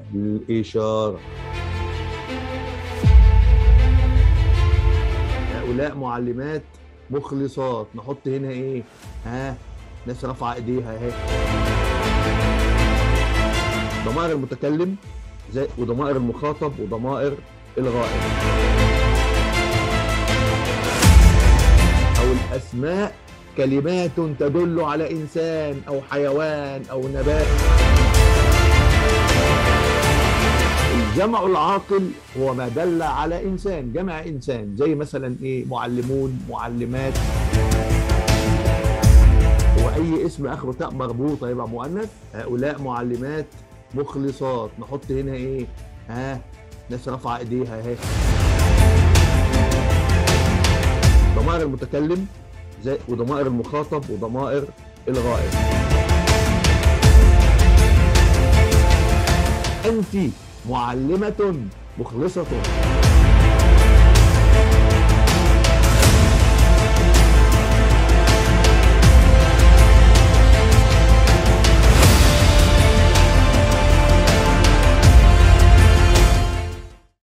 الإشارة هؤلاء معلمات مخلصات نحط هنا ايه ها ناس رافعه ايديها اهي ضمائر المتكلم زي وضمائر المخاطب وضمائر الغائب او الاسماء كلمات تدل على انسان او حيوان او نبات الجمع العاقل هو ما دل على انسان جمع انسان زي مثلا ايه معلمون معلمات هو اي اسم اخره تاء مربوطه يبقى مؤنث هؤلاء معلمات مخلصات نحط هنا ايه ها ناس رافعه ايديها اهي ضمائر المتكلم زي وضمائر المخاطب وضمائر الغائب انت معلمه مخلصه